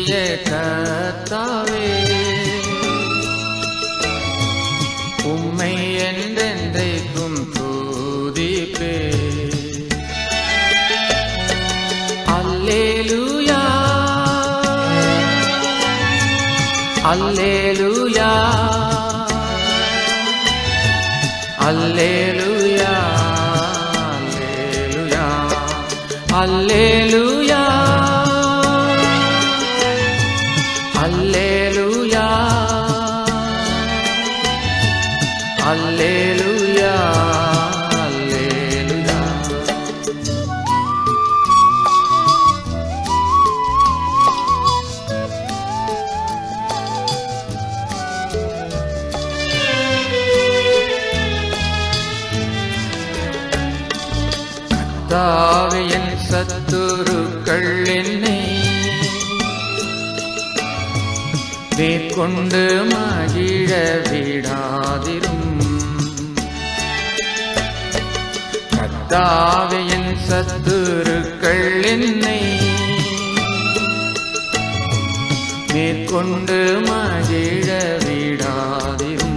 நீதியாகிய கர்த்தாவே உம்மை என்றென்றைக்கும் தூதிப்பே அல்லேலூயா அல்லேலூயா அல்லேலூயா அல்லேலூயா அல்லேலூயா அல்லேலூயா அல்லேலூயா அல்லேலூயா தாவையின் சத்துருக்கள் என்னை மேற்கொண்டு மகிழ விடாதிரும் கத்தாவையின் சத்துருக்கள் என்னை மேற்கொண்டு மகிழ விடாதிரும்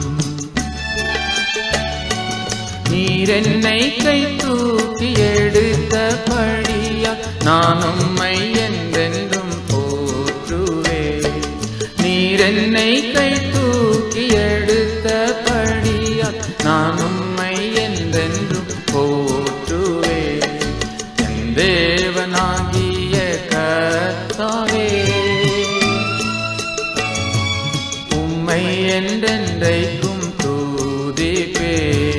நீர் என்னை கை தூக்கி எடுத்த படியா நான் உம்மை என்றென்றும் போற்றுவே நீர் என்னை கை தூக்கி எடுத்த படியா நான் உம்மை என்றென்றும் போற்றுவே என் தேவனாகிய கர்த்தாவே உம்மை என்றென்றைக்கும் தூதிப்பே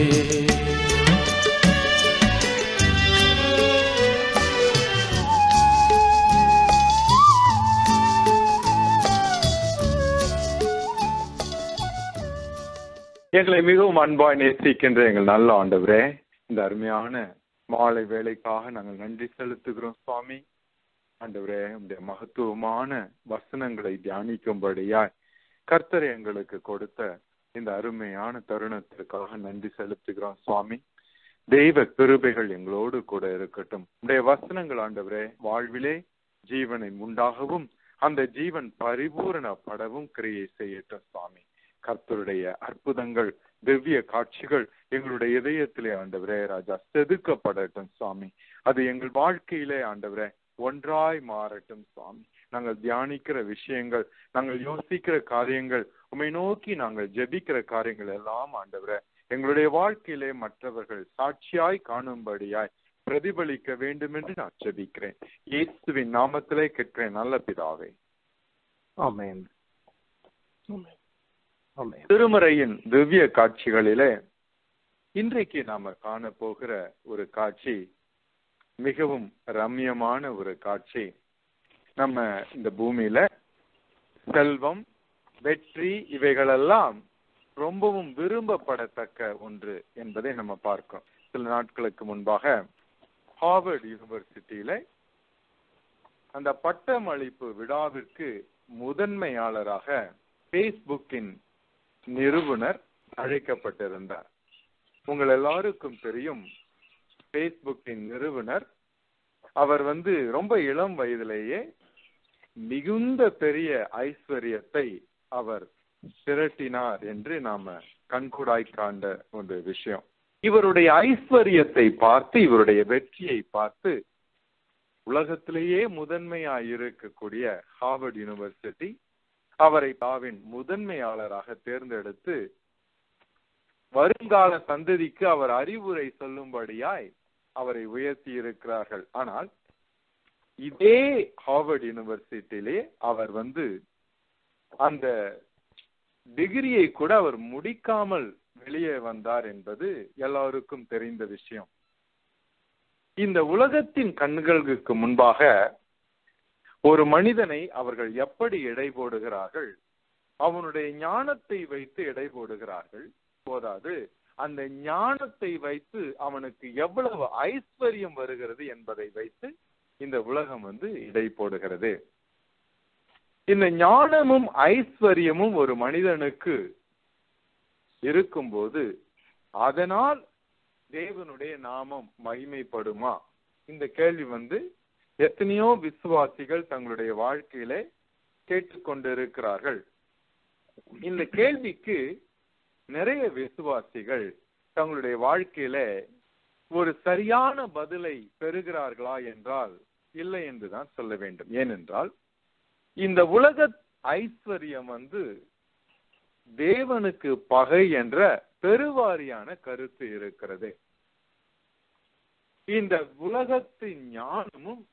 எங்களை மிகவும் அன்பாய் நேசிக்கின்ற எங்கள் நல்ல ஆண்டவரே இந்த அருமையான மாலை வேலைக்காக நாங்கள் நன்றி செலுத்துகிறோம் சுவாமி ஆண்டவரே உடைய மகத்துவமான வசனங்களை தியானிக்கும்படியாய் கர்த்தர் எங்களுக்கு கொடுத்த இந்த அருமையான தருணத்திற்காக நன்றி செலுத்துகிறோம் சுவாமி தெய்வ கிருபைகள் எங்களோடு கூட இருக்கட்டும் உடைய வசனங்கள் ஆண்டவரே வாழ்விலே ஜீவனை உண்டாகவும் அந்த ஜீவன் பரிபூரணப்படவும் கிரியை செய்யட்டும் சுவாமி கர்த்தருடைய அற்புதங்கள் திவ்ய காட்சிகள் எங்களுடைய இதயத்திலே ஆண்டவரே ராஜா செதுக்கப்படட்டும் சுவாமி அது எங்கள் வாழ்க்கையிலே ஆண்டவரே ஒன்றாய் மாறட்டும் சுவாமி நாங்கள் தியானிக்கிற விஷயங்கள் நாங்கள் யோசிக்கிற காரியங்கள் உம்மை நோக்கி நாங்கள் ஜெபிக்கிற காரியங்கள் எல்லாம் ஆண்டவரே எங்களுடைய வாழ்க்கையிலே மற்றவர்கள் சாட்சியாய் காணும்படியாய் பிரதிபலிக்க வேண்டும் என்று நான் ஜெபிக்கிறேன் இயேசுவின் நாமத்திலே கேட்கிறேன் நல்ல பிதாவே ஆமென் ஆமென் திருமறையின் திவ்ய காட்சிகளிலே இன்றைக்கு நாம காண போகிற ஒரு காட்சி மிகவும் ரம்யமான ஒரு காட்சி நம்ம இந்த பூமியில செல்வம் வெற்றி இவைகளெல்லாம் ரொம்பவும் விரும்பப்படத்தக்க ஒன்று என்பதை நம்ம பார்க்கிறோம் சில நாட்களுக்கு முன்பாக ஹார்வர்ட் யூனிவர்சிட்டியில அந்த பட்டமளிப்பு விழாவிற்கு முதன்மையாளராக பேஸ்புக்கின் நிறுவனர் அழைக்கப்பட்டிருந்தார் உங்கள் எல்லாருக்கும் தெரியும் பேஸ்புக்கின் நிறுவனர் அவர் வந்து ரொம்ப இளம் வயதிலேயே மிகுந்த பெரிய ஐஸ்வர்யத்தை அவர் திரட்டினார் என்று நாம கண்கூடாய் காண்ட ஒரு விஷயம் இவருடைய ஐஸ்வர்யத்தை பார்த்து இவருடைய வெற்றியை பார்த்து உலகத்திலேயே முதன்மையாய் இருக்கக்கூடிய ஹார்வர்ட் யூனிவர்சிட்டி அவரை தாவின் முதன்மையாளராக தேர்ந்தெடுத்து வருங்கால சந்ததிக்கு அவர் அறிவுரை சொல்லும்படியாய் அவரை உயர்த்தி இருக்கிறார்கள் ஆனால் இதே ஹார்வர்ட் யூனிவர்சிட்டியிலே அவர் வந்து அந்த டிகிரியை கூட அவர் முடிக்காமல் வெளியே வந்தார் என்பது எல்லாருக்கும் தெரிந்த விஷயம் இந்த உலகத்தின் கண்களுக்கு முன்பாக ஒரு மனிதனை அவர்கள் எப்படி எடை போடுகிறார்கள் அவனுடைய ஞானத்தை வைத்து எடை போடுகிறார்கள் போதாது அந்த ஞானத்தை வைத்து அவனுக்கு எவ்வளவு ஐஸ்வர்யம் வருகிறது என்பதை வைத்து இந்த உலகம் வந்து இடை போடுகிறது இந்த ஞானமும் ஐஸ்வர்யமும் ஒரு மனிதனுக்கு இருக்கும்போது அதனால் தேவனுடைய நாமம் மகிமைப்படுமா இந்த கேள்வி வந்து எத்தனையோ விசுவாசிகள் தங்களுடைய வாழ்க்கையிலே கேட்டுக்கொண்டிருக்கிறார்கள் இந்த கேள்விக்கு நிறைய விசுவாசிகள் தங்களுடைய வாழ்க்கையில ஒரு சரியான பதிலை பெறுகிறார்களா என்றால் இல்லை என்றுதான் சொல்ல வேண்டும் ஏனென்றால் இந்த உலக ஐஸ்வர்யம் வந்து தேவனுக்கு பகை என்ற பெருவாரியான கருத்து இருக்கிறது இந்த உலகத்தின் ஞானமும்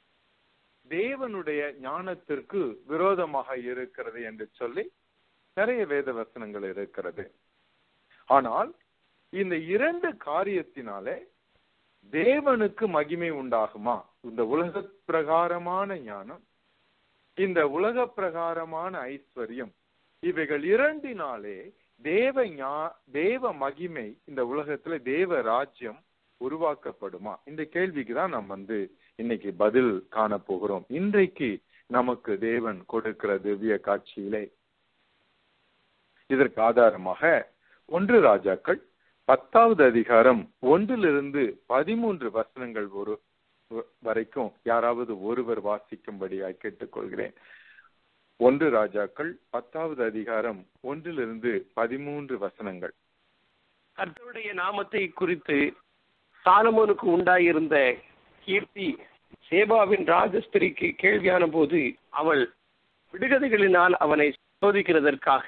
தேவனுடைய ஞானத்திற்கு விரோதமாக இருக்கிறது என்று சொல்லி நிறைய வேத வசனங்கள் இருக்கிறது ஆனால் இந்த இரண்டு காரியத்தினாலே தேவனுக்கு மகிமை உண்டாகுமா இந்த உலக பிரகாரமான ஞானம் இந்த உலக பிரகாரமான ஐஸ்வர்யம் இவைகள் இரண்டினாலே தேவ ஞா தேவ மகிமை இந்த உலகத்துல தேவ ராஜ்யம் உருவாக்கப்படுமா இந்த கேள்விக்கு தான் நாம் வந்து இன்னைக்கு பதில் காண போகிறோம் இன்றைக்கு நமக்கு தேவன் கொடுக்கிற திவ்ய காட்சியிலே இதற்கு ஆதாரமாக ஒன்று ராஜாக்கள் பத்தாவது அதிகாரம் ஒன்றிலிருந்து பதிமூன்று வசனங்கள் ஒரு வரைக்கும் யாராவது ஒருவர் வாசிக்கும்படியாய் கேட்டுக்கொள்கிறேன் ஒன்று ராஜாக்கள் பத்தாவது அதிகாரம் ஒன்றிலிருந்து பதிமூன்று வசனங்கள் கர்த்தருடைய நாமத்தை குறித்து சாலமோனுக்கு உண்டாயிருந்த கீர்த்தி சேபாவின் ராஜஸ்திரிக்கு கேள்வியான போது அவள் விடுகதைகளினால் அவனை சோதிக்கிறதற்காக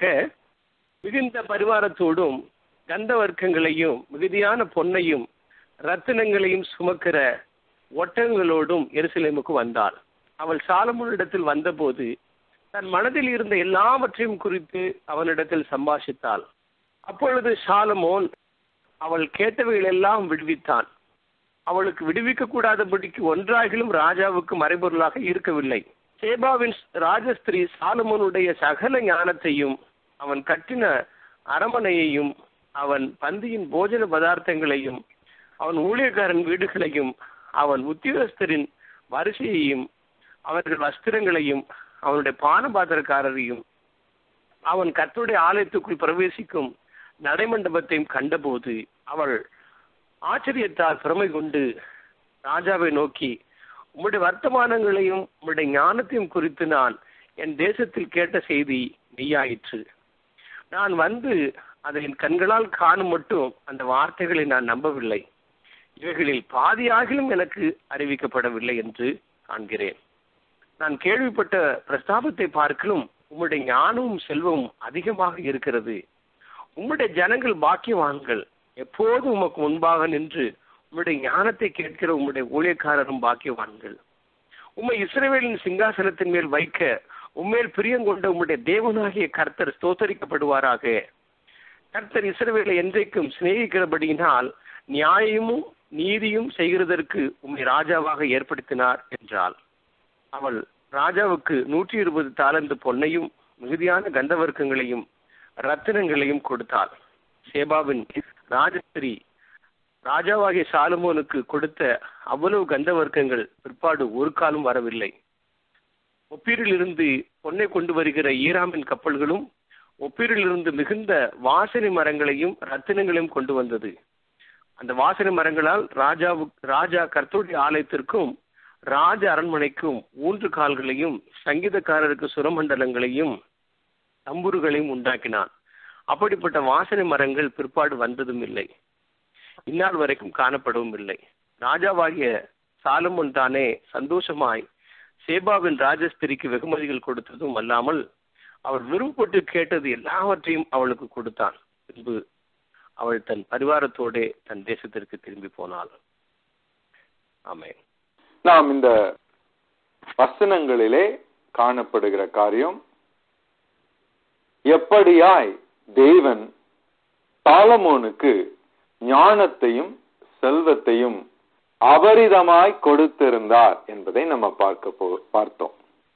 மிகுந்த பரிவாரத்தோடும் கந்தவர்க்கங்களையும் மிகுதியான பொன்னையும் ரத்தினங்களையும் சுமக்கிற ஒட்டகங்களோடும் எருசலேமுக்கு வந்தாள் அவள் சாலமோனிடத்தில் வந்தபோது தன் மனதில் இருந்த எல்லாவற்றையும் குறித்து அவனிடத்தில் சம்பாஷித்தாள் அப்பொழுது சாலமோன் அவள் கேட்டவைகளெல்லாம் விடுவித்தான் அவளுக்கு விடுவிக்க கூடாதபடிக்கு ஒன்றாகிலும் ராஜாவுக்கு மறைபொருளாக இருக்கவில்லை சேபாவின் ராஜஸ்திரீ சாலமோனுடைய சகல ஞானத்தையும் அவன் கட்டின அரமனையையும் அவன் பந்தியின் போஜன பதார்த்தங்களையும் அவன் ஊழியக்காரன் வீடுகளையும் அவன் உத்தியோகஸ்தரின் வரிசையையும் அவர்கள் வஸ்திரங்களையும் அவனுடைய பானபாத்திரக்காரரையும் அவன் கர்த்தருடைய ஆலயத்துக்குள் பிரவேசிக்கும் நடைமண்டபத்தையும் கண்டபோது அவள் ஆச்சரியத்தால் பெருமை கொண்டு ராஜாவை நோக்கி உம்முடைய வர்த்தமானங்களையும் உம்முடைய ஞானத்தையும் குறித்து நான் என் தேசத்தில் கேட்ட செய்தி மெய்யாயிற்று நான் வந்து அதை என் கண்களால் காணும் மட்டும் அந்த வார்த்தைகளை நான் நம்பவில்லை இவைகளில் பாதியாகிலும் எனக்கு அறிவிக்கப்படவில்லை என்று காண்கிறேன் நான் கேள்விப்பட்ட பிரஸ்தாபத்தை பார்க்கலும் உம்முடைய ஞானமும் செல்வமும் அதிகமாக இருக்கிறது உம்முடைய ஜனங்கள் பாக்கியவான்கள் எப்போதும் உமக்கு முன்பாக நின்று உம்முடைய ஞானத்தை கேட்கிற உம்முடைய ஊழியக்காரரும் பாக்கியவான்கள் உம்மை இஸ்ரவேலின் சிங்காசனத்தின் மேல் வைக்க உம்மேல் பிரியங்கொண்ட உம்முடைய தேவனாகிய கர்த்தர் ஸ்தோத்தரிக்கப்படுவாராக கர்த்தர் இஸ்ரவேலை என்றைக்கும் சிநேகிக்கிறபடியினால் நியாயமும் நீதியும் செய்கிறதற்கு உம்மை ராஜாவாக ஏற்படுத்தினார் என்றாள் அவள் ராஜாவுக்கு நூற்றி இருபது தாளந்து பொன்னையும் மிகுதியான கந்தவர்க்கங்களையும் ரத்தினங்களையும் கொடுத்தாள் சேபாவின் ராஜஸ்திரி ராஜாவாகிய சாலுமோனுக்கு கொடுத்த அவ்வளவு கந்தவர்க்கங்கள் பிற்பாடு ஒரு காலம் வரவில்லை ஒப்பீரிலிருந்து பொன்னை கொண்டு வருகிற ஈராமின் கப்பல்களும் ஒப்பீரிலிருந்து மிகுந்த வாசனை மரங்களையும் ரத்தினங்களையும் கொண்டு வந்தது அந்த வாசனை மரங்களால் ராஜாவு ராஜா கர்த்தருடைய ஆலயத்திற்கும் ராஜ அரண்மனைக்கும் ஊன்று கால்களையும் சங்கீதக்காரருக்கு சுரமண்டலங்களையும் தம்புருகளையும் உண்டாக்கினான் அப்படிப்பட்ட வாசனை மரங்கள் பிற்பாடு வந்ததும் இல்லை இந்நாள் வரைக்கும் காணப்படவும் இல்லை ராஜாவாகிய சாலமோன் தானே சந்தோஷமாய் சேபாவின் ராஜஸ்திரிக்கு வெகுமதிகள் கொடுத்ததும் அல்லாமல் அவள் விரும்பப்பட்டு கேட்டது எல்லாவற்றையும் அவளுக்கு கொடுத்தான் பின்பு அவள் தன் பரிவாரத்தோடே தன் தேசத்திற்கு திரும்பி போனாள் ஆமே நாம் இந்த வசனங்களிலே காணப்படுகிற காரியம் எப்படியாய் தேவன் சாலமோனுக்கு ஞானத்தையும் செல்வத்தையும் அபரிதமாய் கொடுத்திருந்தார் என்பதை நம்ம பார்க்க போ பார்த்தோம்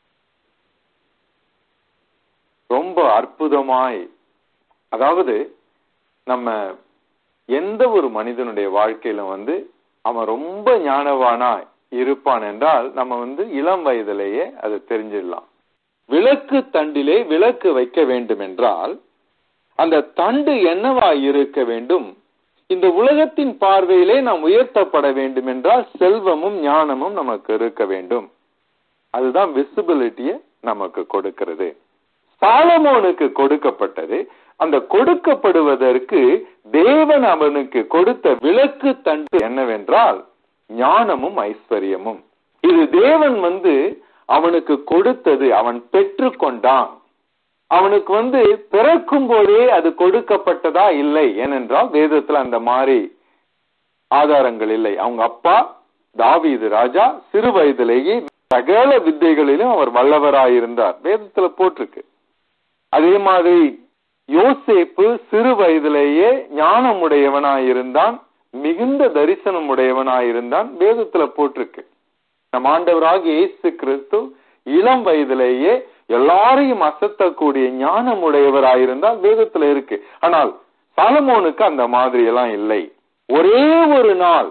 ரொம்ப அற்புதமாய் அதாவது நம்ம எந்த ஒரு மனிதனுடைய வாழ்க்கையில வந்து அவன் ரொம்ப ஞானவானா இருப்பான் என்றால் நம்ம வந்து இளம் வயதிலேயே அதை தெரிஞ்சிடலாம் விளக்கு தண்டிலே விளக்கு வைக்க வேண்டும் என்றால் அந்த தண்டு என்னவா இருக்க வேண்டும் இந்த உலகத்தின் பார்வையிலே நாம் உயர்த்தப்பட வேண்டும் என்றால் செல்வமும் ஞானமும் நமக்கு இருக்க வேண்டும் அதுதான் விசிபிலிட்டியை நமக்கு கொடுக்கிறது சாலமோனுக்கு கொடுக்கப்பட்டது அந்த கொடுக்கப்படுவதற்கு தேவன் அவனுக்கு கொடுத்த விளக்கு தண்டு என்னவென்றால் ஞானமும் ஐஸ்வர்யமும் இது தேவன் வந்து அவனுக்கு கொடுத்தது அவன் பெற்றுக்கொண்டான் அவனுக்கு வந்து பிறக்கும் போதே அது கொடுக்கப்பட்டதா இல்லை ஏனென்றால் வேதத்துல அந்த மாதிரி ஆதாரங்கள் இல்லை அவங்க அப்பா தாவீது ராஜா சிறு வயதிலேயே சகல வித்தைகளிலும் அவர் வல்லவராயிருந்தார் வேதத்துல போட்டிருக்கு அதே மாதிரி யோசேப்பு சிறு வயதிலேயே ஞானமுடையவனாயிருந்தான் மிகுந்த தரிசனம் உடையவனாயிருந்தான் வேதத்துல போட்டிருக்கு நம் ஆண்டவராகிய இயேசு கிறிஸ்து இளம் வயதிலேயே எல்லாரையும் அசத்தக்கூடிய ஞானம் உடையவராயிருந்தால் வேதத்துல இருக்கு ஆனால் சாலமோனுக்கு அந்த மாதிரி எல்லாம் இல்லை ஒரே ஒரு நாள்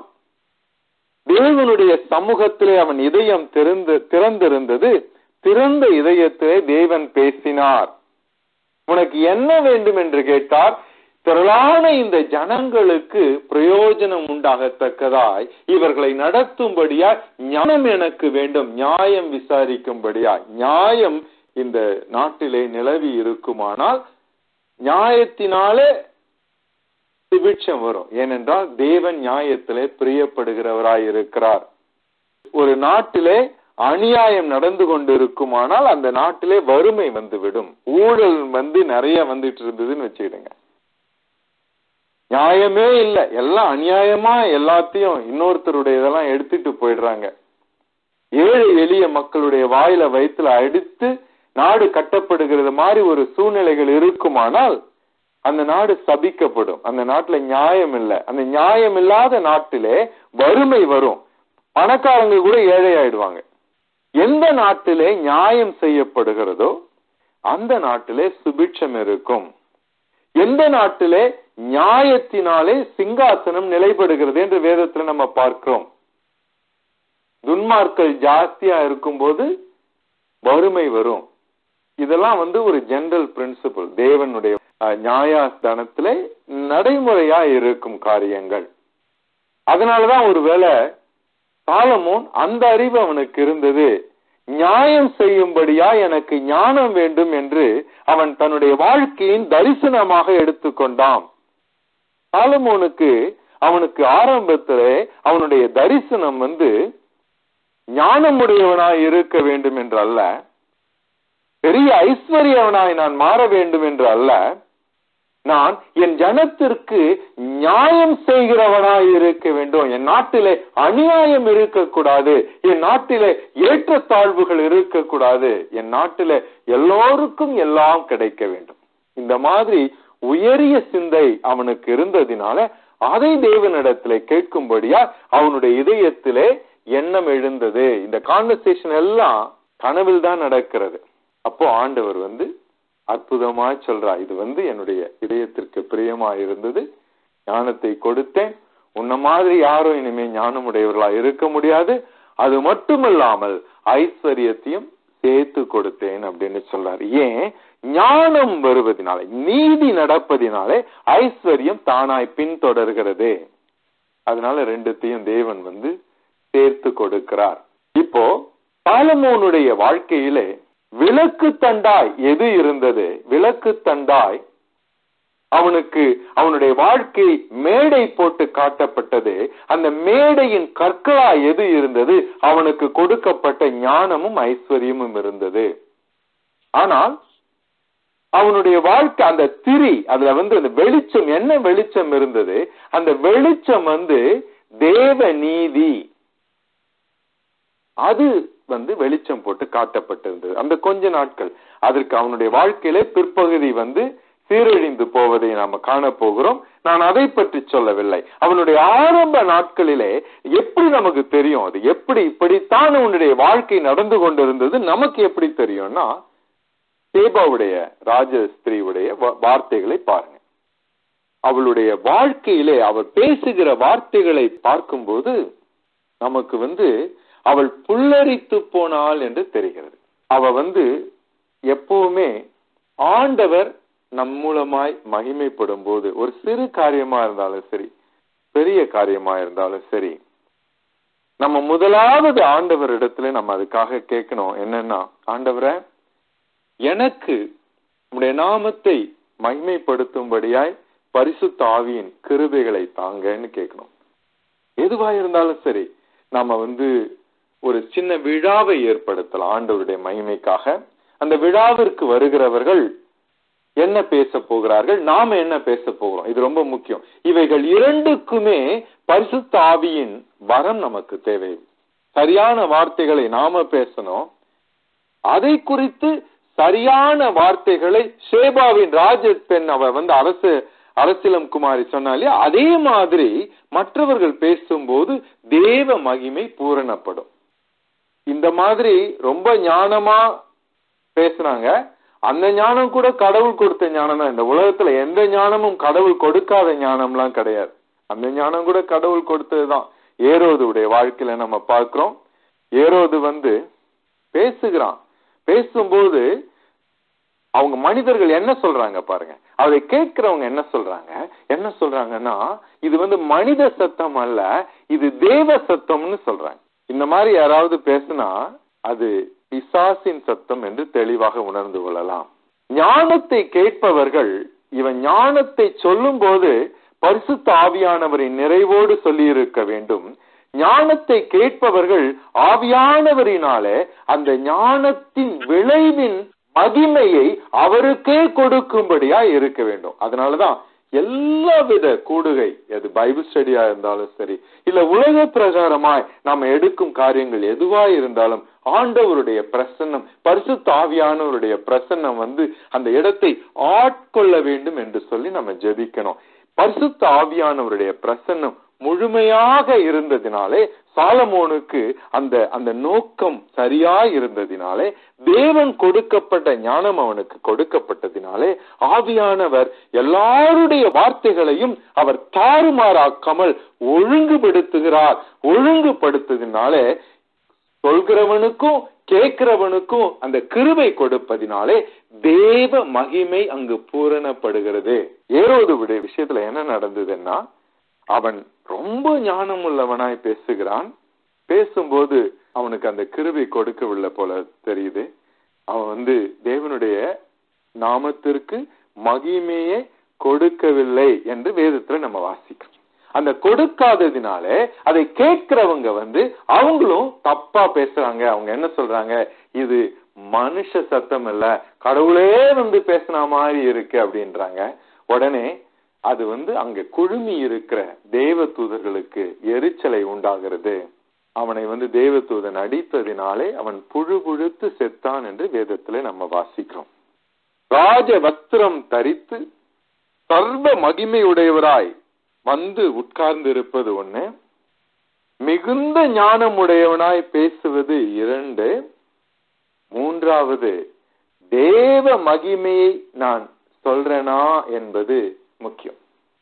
தேவனுடைய சமூகத்திலே அவன் இதயம் திறந்து திறந்திருந்தது திறந்த இதயத்திலே தேவன் பேசினார் உனக்கு என்ன வேண்டும் என்று கேட்டார் திரளான இந்த ஜனங்களுக்கு பிரயோஜனம் உண்டாகத்தக்கதாய் இவர்களை நடத்தும்படியாய் ஞானம் எனக்கு வேண்டும் நியாயம் விசாரிக்கும்படியாய் நியாயம் இந்த நாட்டிலே நிலவி இருக்குமானால் நியாயத்தினாலே சுபிட்சம் வரும் ஏனென்றால் தேவன் நியாயத்திலே பிரியப்படுகிறவராய் இருக்கிறார் ஒரு நாட்டிலே அநியாயம் நடந்து கொண்டு இருக்குமானால் அந்த நாட்டிலே வறுமை வந்துவிடும் ஊழல் வந்து நிறைய வந்துட்டு இருந்ததுன்னு வச்சுக்கிடுங்க நியாயமே இல்லை எல்லாம் அநியாயமா எல்லாத்தையும் இன்னொருத்தருடைய இதெல்லாம் எடுத்துட்டு போயிடுறாங்க ஏழை எளிய மக்களுடைய வாயில வயிற்றுல அடித்து நாடு கட்டப்படுகிறது மாதிரி ஒரு சூழ்நிலைகள் இருக்குமானால் அந்த நாடு சபிக்கப்படும் அந்த நாட்டுல நியாயம் இல்லை அந்த நியாயம் இல்லாத நாட்டிலே வறுமை வரும் பணக்காரங்க கூட ஏழை ஆயிடுவாங்க எந்த நாட்டிலே நியாயம் செய்யப்படுகிறதோ அந்த நாட்டிலே சுபிட்சம் இருக்கும் எந்த நாட்டிலே நியாயத்தினாலே சிங்காசனம் நிலைப்படுகிறது என்று வேதத்துல நம்ம பார்க்கிறோம் துன்மார்கள் ஜாஸ்தியா இருக்கும்போது வறுமை வரும் இதெல்லாம் வந்து ஒரு ஜெனரல் பிரின்சிபல் தேவனுடைய நியாயஸ்தானத்திலே நடைமுறையா இருக்கும் காரியங்கள் அதனாலதான் ஒருவேளை சாலமோன் அந்த அறிவு அவனுக்கு இருந்தது நியாயம் செய்யும்படியா எனக்கு ஞானம் வேண்டும் என்று அவன் தன்னுடைய வாழ்க்கையின் தரிசனமாக எடுத்துக்கொண்டான் சாலமோனுக்கு அவனுக்கு ஆரம்பத்திலே அவனுடைய தரிசனம் வந்து ஞானமுடையவனாய் இருக்க வேண்டும் என்று அல்ல பெரிய ஐஸ்வர்யவனாய் நான் மாற வேண்டும் என்று அல்ல நான் என் ஜனத்திற்கு நியாயம் செய்கிறவனாய் இருக்க வேண்டும் என் நாட்டிலே அநியாயம் இருக்கக்கூடாது என் நாட்டிலே ஏற்றத்தாழ்வுகள் இருக்கக்கூடாது என் நாட்டிலே எல்லோருக்கும் எல்லாம் கிடைக்க வேண்டும் இந்த மாதிரி உயரிய சிந்தை அவனுக்கு இருந்ததினால அதை தேவனிடத்திலே கேட்கும்படியா அவனுடைய இதயத்திலே எண்ணம் எழுந்தது இந்த கான்வர்சேஷன் எல்லாம் கனவில் தான் நடக்கிறது அப்போ ஆண்டவர் வந்து அற்புதமா சொல்றா இது வந்து என்னுடைய இதயத்திற்கு பிரியமா இருந்தது ஞானத்தை கொடுத்தேன் உன்ன மாதிரி யாரும் இனிமே ஞானமுடையவர்களா இருக்க முடியாது அது மட்டுமல்லாமல் ஐஸ்வர்யத்தையும் சேர்த்து கொடுத்தேன் அப்படின்னு சொல்றாரு ஏன் ஞானம் வருவதனாலே நீதி நடப்பதினாலே ஐஸ்வர்யம் தானாய் பின்தொடர்கிறது அதனால ரெண்டுத்தையும் தேவன் வந்து சேர்த்து கொடுக்கிறார் இப்போ சாலமோனுடைய வாழ்க்கையிலே விளக்கு தண்டாய் எது இருந்தது விளக்கு தண்டாய் அவனுக்கு அவனுடைய வாழ்க்கை மேடை போட்டு காட்டப்பட்டது அந்த மேடையின் கற்களா எது இருந்தது அவனுக்கு கொடுக்கப்பட்ட ஞானமும் ஐஸ்வர்யமும் இருந்தது ஆனால் அவனுடைய வாழ்க்கை அந்த திரி அதுல வந்து அந்த வெளிச்சம் என்ன வெளிச்சம் இருந்தது அந்த வெளிச்சம் வந்து தேவ நீதி அது வந்து வெளிச்சம் போட்டு காட்டப்பட்டிருந்தது அந்த கொஞ்ச நாட்கள் அதற்கு அவனுடைய வாழ்க்கையிலே பிற்பகுதி வந்து சீரழிந்து போவதை நாம காண போகிறோம் நான் அதை பற்றி சொல்லவில்லை அவனுடைய ஆரம்ப நாட்களிலே எப்படி நமக்கு தெரியும் அது எப்படி இப்படித்தான் உன்னுடைய வாழ்க்கை நடந்து கொண்டிருந்தது நமக்கு எப்படி தெரியும்னா சேபாவுடைய ராஜஸ்திரியுடைய வார்த்தைகளை பாருங்க அவளுடைய வாழ்க்கையிலே அவர் பேசுகிற வார்த்தைகளை பார்க்கும்போது நமக்கு வந்து அவள் புல்லரித்து போனாள் என்று தெரிகிறது அவ வந்து எப்பவுமே ஆண்டவர் நம் மூலமாய் மகிமைப்படும் போது ஒரு சிறு காரியமா இருந்தாலும் சரி பெரிய காரியமா இருந்தாலும் சரி நம்ம முதலாவது ஆண்டவர் இடத்துல நம்ம அதுக்காக கேட்கணும் என்னன்னா ஆண்டவரை எனக்கு உம்முடைய நாமத்தை மகிமைப்படுத்தும்படியாய் பரிசுத்த ஆவியின் கிருபைகளை தாங்கன்னு கேட்கணும் எதுவா இருந்தாலும் சரி நாம வந்து ஒரு சின்ன விழாவை ஏற்படுத்தலாம் ஆண்டவருடைய மகிமைக்காக அந்த விழாவிற்கு வருகிறவர்கள் என்ன பேச போகிறார்கள் நாம என்ன பேச போகிறோம் இது ரொம்ப முக்கியம் இவைகள் இரண்டுக்குமே பரிசுத்த ஆவியின் வரம் நமக்கு தேவை சரியான வார்த்தைகளை நாம பேசணும் அதை குறித்து சரியான வார்த்தைகளை ஷேபாவின் ராஜ பெண் அவர் வந்து அரசு அரசிலம் குமாரி சொன்னாலே அதே மாதிரி மற்றவர்கள் பேசும்போது தேவ மகிமை பூரணப்படும் இந்த மாதிரி ரொம்ப ஞானமா பேசுனாங்க அந்த ஞானம் கூட கடவுள் கொடுத்த ஞானம் தான் இந்த உலகத்துல எந்த ஞானமும் கடவுள் கொடுக்காத ஞானம்லாம் கிடையாது அந்த ஞானம் கூட கடவுள் கொடுத்ததுதான் ஏரோதுடைய வாழ்க்கையில நம்ம பார்க்கிறோம் ஏரோது வந்து பேசுகிறான் பேசும்போது அவங்க மனிதர்கள் என்ன சொல்றாங்க பாருங்க அதை கேட்கிறவங்க என்ன சொல்றாங்க என்ன சொல்றாங்கன்னா இது வந்து மனித சத்தம் அல்ல இது தேவ சத்தம்னு சொல்றாங்க இந்த மாதிரி யாராவது பேசினா அது பிசாசின் சத்தம் என்று தெளிவாக உணர்ந்து கொள்ளலாம் ஞானத்தை கேட்பவர்கள் இவன் ஞானத்தை சொல்லும் போது பரிசுத்த ஆவியானவரின் நிறைவோடு சொல்லி இருக்க வேண்டும் ஞானத்தை கேட்பவர்கள் ஆவியானவரினாலே அந்த ஞானத்தின் விளைவின் மகிமையை அவருக்கே கொடுக்கும்படியா இருக்க வேண்டும் அதனாலதான் எல்லா வித கூடுகை அது பைபிள் ஸ்டடியா இருந்தாலும் சரி இல்ல உலக பிரகாரமாய் நாம எடுக்கும் காரியங்கள் எதுவா இருந்தாலும் ஆண்டவருடைய பிரசன்னம் பரிசுத்த ஆவியானவருடைய பிரசன்னம் வந்து அந்த இடத்தை ஆட்கொள்ள வேண்டும் என்று சொல்லி நம்ம ஜெபிக்கணும் பரிசுத்த ஆவியானவருடைய பிரசன்னம் முழுமையாக இருந்ததினாலே சாலமோனுக்கு அந்த அந்த நோக்கம் சரியா இருந்ததினாலே தேவன் கொடுக்கப்பட்ட ஞானம் அவனுக்கு கொடுக்கப்பட்டதினாலே ஆவியானவர் எல்லாருடைய வார்த்தைகளையும் அவர் தாறுமாறாக்காமல் ஒழுங்குபடுத்துகிறார் ஒழுங்குபடுத்துதினாலே சொல்கிறவனுக்கும் கேட்கிறவனுக்கும் அந்த கிருபை கொடுப்பதினாலே தேவ மகிமை அங்கு பூரணப்படுகிறது ஏரோதுடைய விஷயத்துல என்ன நடந்ததுன்னா அவன் ரொம்ப ஞானம் உள்ளவனாய் பேசுகிறான் பேசும்போது அவனுக்கு அந்த கிருபை கொடுக்கவில்லை போல தெரியுது அவன் வந்து தேவனுடைய நாமத்திற்கு மகிமையை கொடுக்கவில்லை என்று வேதத்துல நம்ம வாசிக்கிறோம் அந்த கொடுக்காததினாலே அதை கேட்கிறவங்க வந்து அவங்களும் தப்பா பேசுறாங்க அவங்க என்ன சொல்றாங்க இது மனுஷ சத்தம் இல்ல கடவுளே வந்து பேசின மாதிரி இருக்கு அப்படின்றாங்க உடனே அது வந்து அங்க குழுமி இருக்கிற தேவ தூதர்களுக்கு எரிச்சலை உண்டாகிறது அவனை வந்து தேவதூதன் அடித்ததினாலே அவன் புழு புழுத்து செத்தான் என்று வேதத்துல நம்ம வாசிக்கிறோம் ராஜ வஸ்திரம் தரித்து சர்வ மகிமையுடையவராய் வந்து உட்கார்ந்து இருப்பது ஒண்ணு மிகுந்த ஞானம் உடையவனாய் பேசுவது இரண்டு மூன்றாவது தேவ மகிமையை நான் சொல்றேனா என்பது முக்கியம்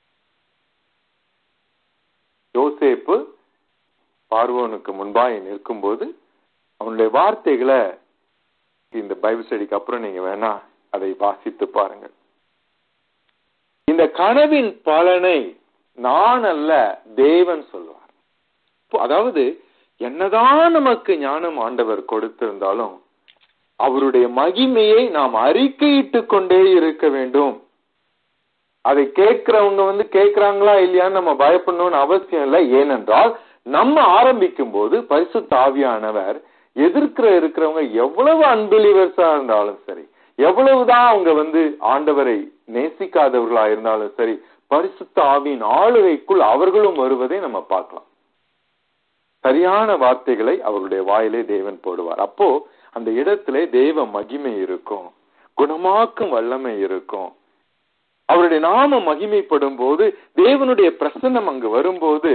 யோசேப்பு பார்வோனுக்கு முன்பாய் நிற்கும்போது அவனுடைய வார்த்தைகளை இந்த பைபிள் ஸ்டடிக்கு அப்புறம் நீங்க வேணா அதை வாசித்து பாருங்கள் இந்த கனவின் பலனை நான் அல்ல தேவன் சொல்வார் அதாவது என்னதான் நமக்கு ஞானம் ஆண்டவர் கொடுத்திருந்தாலும் அவருடைய மகிமையை நாம் அறிக்கையிட்டு கொண்டே இருக்க வேண்டும் அதை கேட்கிறவங்க வந்து கேட்கிறாங்களா இல்லையான்னு நம்ம பயப்படணும்னு அவசியம் இல்லை ஏனென்றால் நம்ம ஆரம்பிக்கும் போது பரிசு தாவியானவர் எதிர்க்கிற இருக்கிறவங்க எவ்வளவு அன்பிலிவர்ஸா இருந்தாலும் சரி எவ்வளவுதான் அவங்க வந்து ஆண்டவரை நேசிக்காதவர்களா இருந்தாலும் சரி பரிசுத்த ஆவியின் ஆளுகைக்குள் அவர்களும் வருவதை நம்ம பார்க்கலாம் சரியான வார்த்தைகளை அவருடைய வாயிலே தேவன் போடுவார் அப்போ அந்த இடத்திலே தேவ மகிமை இருக்கும் குணமாக்கும் வல்லமை இருக்கும் அவருடைய நாம மகிமைப்படும் போது தேவனுடைய பிரசன்னம் அங்கு வரும்போது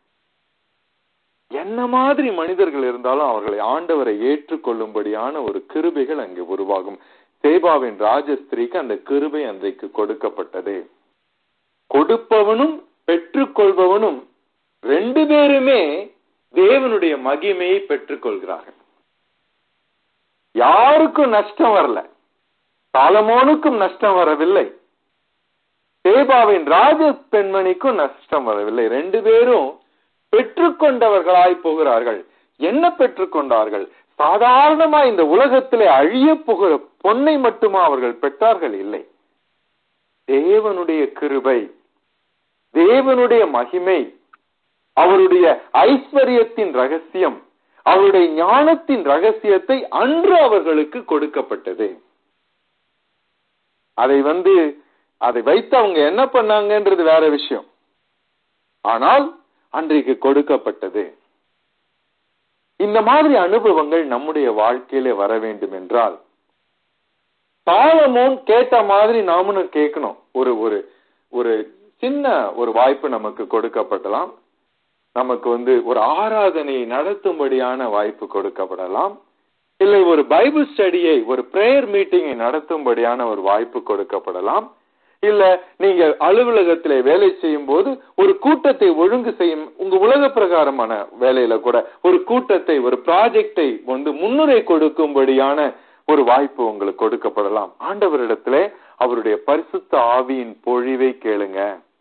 என்ன மாதிரி மனிதர்கள் இருந்தாலும் அவர்களை ஆண்டவரை ஏற்றுக்கொள்ளும்படியான ஒரு கிருபைகள் அங்கு உருவாகும் சேபாவின் ராஜஸ்திரிக்கு அந்த கிருபை அன்றைக்கு கொடுக்கப்பட்டது கொடுப்பவனும் பெற்றுக்கொள்பவனும் ரெண்டு பேருமே தேவனுடைய மகிமையை பெற்றுக்கொள்கிறார்கள் யாருக்கும் நஷ்டம் வரல சாலமோனுக்கும் நஷ்டம் வரவில்லை சேபாவின் ராஜ பெண்மணிக்கும் நஷ்டம் வரவில்லை ரெண்டு பேரும் பெற்றுக்கொண்டவர்களாய் போகிறார்கள் என்ன பெற்றுக்கொண்டார்கள் சாதாரணமா இந்த உலகத்திலே அழிய போகிற பொன்னை மட்டுமா அவர்கள் பெற்றார்கள் இல்லை தேவனுடைய கிருபை தேவனுடைய மகிமை அவருடைய ஐஸ்வர்யத்தின் ரகசியம் அவருடைய ஞானத்தின் ரகசியத்தை அன்று அவர்களுக்கு கொடுக்கப்பட்டது அதை வந்து அதை வைத்து அவங்க என்ன பண்ணாங்கன்றது வேற விஷயம் ஆனால் அன்றைக்கு கொடுக்கப்பட்டது இந்த மாதிரி அனுபவங்கள் நம்முடைய வாழ்க்கையில வர வேண்டும் என்றால் சாலமோன் கேட்ட மாதிரி நாமளும் கேட்கணும் ஒரு ஒரு ஒரு சின்ன ஒரு வாய்ப்பு நமக்கு கொடுக்கப்படலாம் நமக்கு வந்து ஒரு ஆராதனையை நடத்தும்படியான வாய்ப்பு கொடுக்கப்படலாம் இல்லை ஒரு பைபிள் ஸ்டடியை ஒரு பிரேயர் மீட்டிங்கை நடத்தும்படியான ஒரு வாய்ப்பு கொடுக்கப்படலாம் இல்ல நீங்க அலுவலகத்திலே வேலை செய்யும் போது ஒரு கூட்டத்தை ஒழுங்கு செய்யும் உங்க உலக பிரகாரமான வேலையில கூட ஒரு கூட்டத்தை ஒரு ப்ராஜெக்டை வந்து முன்னுரை கொடுக்கும்படியான ஒரு வாய்ப்பு உங்களுக்கு கொடுக்கப்படலாம் ஆண்டவரிடத்திலே அவருடைய பரிசுத்த ஆவியின் பொழிவை கேளுங்க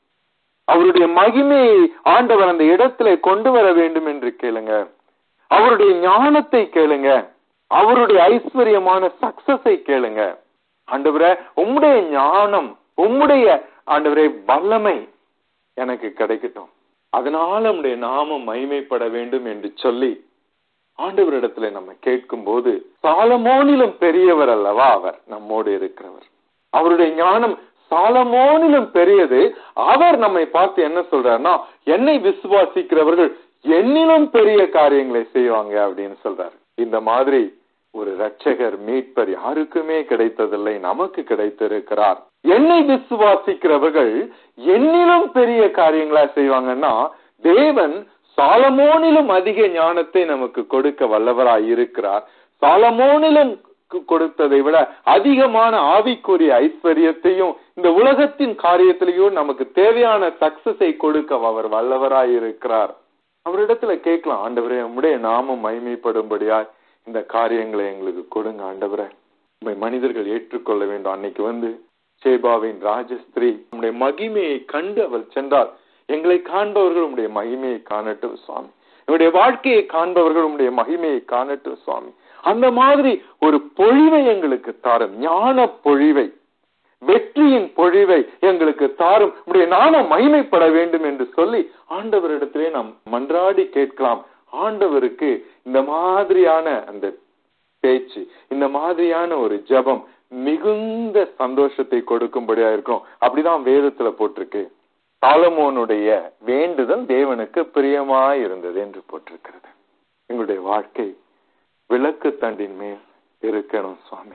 அவருடைய மகிமையை ஆண்டவர் அந்த இடத்துல கொண்டு வர வேண்டும் என்று கேளுங்க அவருடைய ஞானத்தை கேளுங்க அவருடைய ஐஸ்வர்யமான சக்சஸை கேளுங்க ஆண்டவரே உம்முடைய ஞானம் உம்முடைய ஆண்டவரே வல்லமை எனக்கு கிடைக்கட்டும் அதனால உம்முடைய நாமம் மகிமைப்பட வேண்டும் என்று சொல்லி ஆண்டவரிடத்துல நம்ம கேட்கும் போது சாலமோனிலும் பெரியவர் அல்லவா அவர் நம்மோடு இருக்கிறவர் அவருடைய ஞானம் சாலமோனிலும் பெரியது அவர் நம்மை பார்த்து என்ன சொல்றாருன்னா என்னை விசுவாசிக்கிறவர்கள் என்னிலும் பெரிய காரியங்களை செய்வாங்க அப்படின்னு சொல்றாரு இந்த மாதிரி ஒரு ரட்சகர் மீட்பர் யாருக்குமே கிடைத்ததில்லை நமக்கு கிடைத்திருக்கிறார் என்னை விசுவாசிக்கிறவர்கள் என்னிலும் பெரிய காரியங்களா செய்வாங்கன்னா தேவன் சாலமோனிலும் அதிக ஞானத்தை நமக்கு கொடுக்க வல்லவராய் இருக்கிறார் சாலமோனிலும் கு- கொடுத்ததை விட அதிகமான ஆவிக்குரிய ஐஸ்வர்யத்தையும் இந்த உலகத்தின் காரியத்திலையும் நமக்கு தேவையான சக்சஸை கொடுக்க அவர் வல்லவராய் இருக்கிறார் அவரிடத்துல கேட்கலாம் ஆண்டவரே உம்முடைய நாமம் மகிமைப்படும்படியாய் இந்த காரியங்களை எங்களுக்கு கொடுங்க ஆண்டவரே உம்மை மனிதர்கள் ஏற்றுக்கொள்ள வேண்டும் அன்னைக்கு வந்து சேபாவின் ராஜஸ்திரீ உம்முடைய மகிமையை கண்டு அவள் சென்றால் எங்களை காண்பவர்கள் உம்முடைய மகிமையை காணட்டும் சுவாமி என்னுடைய வாழ்க்கையை காண்பவர்கள் உம்முடைய மகிமையை காணட்டும் சுவாமி அந்த மாதிரி ஒரு பொழிவை எங்களுக்கு தாரும் ஞான பொழிவை வெற்றியின் பொழிவை எங்களுக்கு தாரும் உடைய நாமம் மகிமைப்பட வேண்டும் என்று சொல்லி ஆண்டவரிடத்திலே நாம் மன்றாடி கேட்கலாம் ஆண்டவருக்கு இந்த மாதிரியான அந்த பேச்சு இந்த மாதிரியான ஒரு ஜெபம் மிகுந்த சந்தோஷத்தை கொடுக்கும்படியா இருக்கும் அப்படிதான் வேதத்துல போட்டிருக்கு சாலமோனுடைய வேண்டுதல் தேவனுக்கு பிரியமாய் இருந்தது என்று போட்டிருக்கிறது எங்களுடைய வாழ்க்கை விளக்கு தண்டின் மேல் இருக்கணும் சுவாமி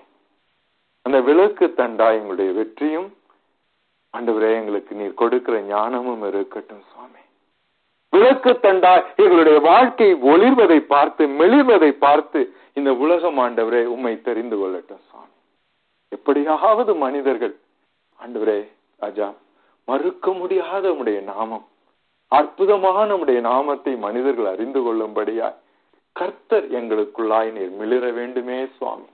அந்த விளக்கு தண்டா எங்களுடைய வெற்றியும் ஆண்டவரே எங்களுக்கு நீர் கொடுக்கிற ஞானமும் இருக்கட்டும் சுவாமி விளக்கு தண்டா எங்களுடைய வாழ்க்கை ஒளிர்வதை பார்த்து மெளிர்வதை பார்த்து இந்த உலகம் ஆண்டவரே உம்மை தெரிந்து கொள்ளட்டும் சுவாமி எப்படியாவது மனிதர்கள் ஆண்டவரே ராஜா மறுக்க முடியாத உம்முடைய நாமம் அற்புதமான உம்முடைய நாமத்தை மனிதர்கள் அறிந்து கொள்ளும்படியாய் கர்த்தர் எங்களுக்குள்ளாய் நீர் மிளிர வேண்டுமே சுவாமி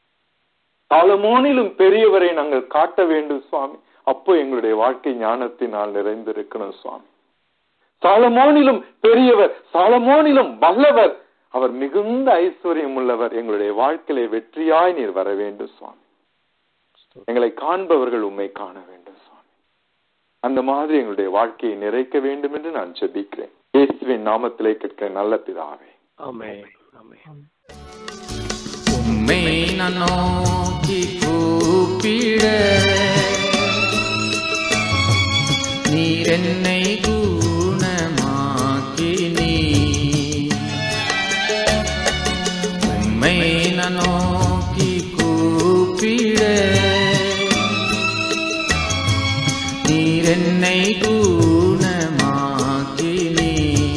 சாலமோனிலும் பெரியவரை நாங்கள் காட்ட வேண்டும் சுவாமி அப்போ எங்களுடைய வாழ்க்கை ஞானத்தினால் நிறைந்திருக்கணும் சுவாமி சாலமோனிலும் பெரியவர் சாலமோனிலும் வல்லவர் அவர் மிகுந்த ஐஸ்வர்யம் உள்ளவர் எங்களுடைய வாழ்க்கையிலே வெற்றியாய் நீர் வர வேண்டும் சுவாமி எங்களை காண்பவர்கள் உண்மை காண வேண்டும் சுவாமி அந்த மாதிரி எங்களுடைய வாழ்க்கையை நிறைக்க வேண்டும் என்று நான் ஜெபிக்கிறேன் இயேசுவின் நாமத்திலே கேட்கிற நல்ல பிதாவே ஆமென் ஆமென் உம்மை நான் நோக்கி கூப்பிட நீர் என்னை குணமாக்கி நீ உம்மை நான் நோக்கி கூப்பிட நீர் என்னை குணமாக்கி நீ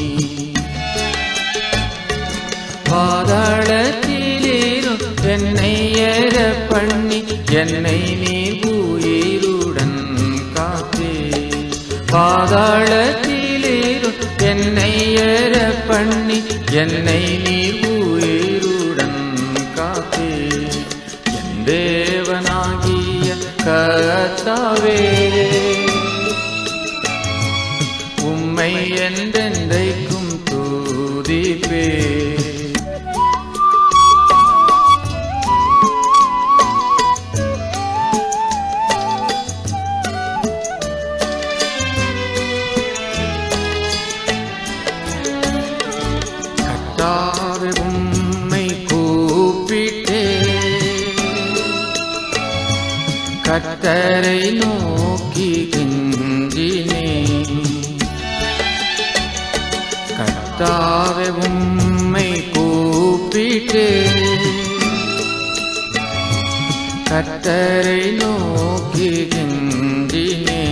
பாதாளத்திலேறும் என்னை ஏற பண்ணி என்னை நீ உயிருடன் காத்தே பாதாளத்திலேறும் என்னை ஏற பண்ணி என்னை நீ உயிருடன் காத்தே என் தேவனாகிய கர்த்தாவே உம்மை என்றென்றைக்கும் தூதிப்பே கத்தரை நோக்கி கெஞ்சினே கர்த்தாவே உம்மை கூப்பிட்டே கர்த்தரை நோக்கி கெஞ்சினே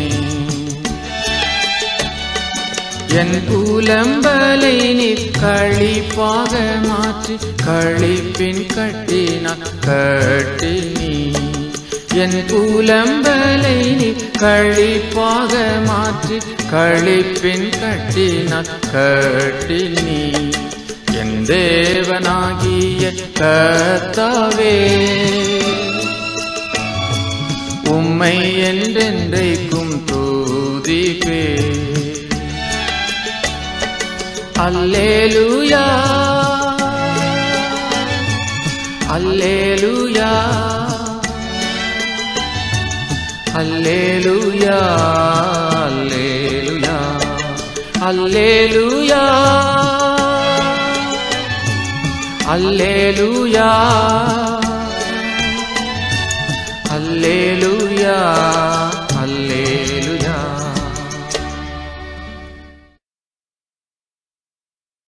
என் புலம்பலை நீ கழிப்பாக மாற்றி கழிப்பின் கட்டினான் கட்டி நீ என் புலம்பலை நீ கழிப்பாக மாற்றி கழிப்பின் கட்டினான் கட்டி நீ என் தேவனாகிய கர்த்தாவே உம்மை என்றென்றைக்கும் தூதிப்பே அல்லேலூயா அல்லேலூயா அல்லேலூயா அல்லேலூயா அல்லேலூயா அல்லேலூயா அல்லேலூயா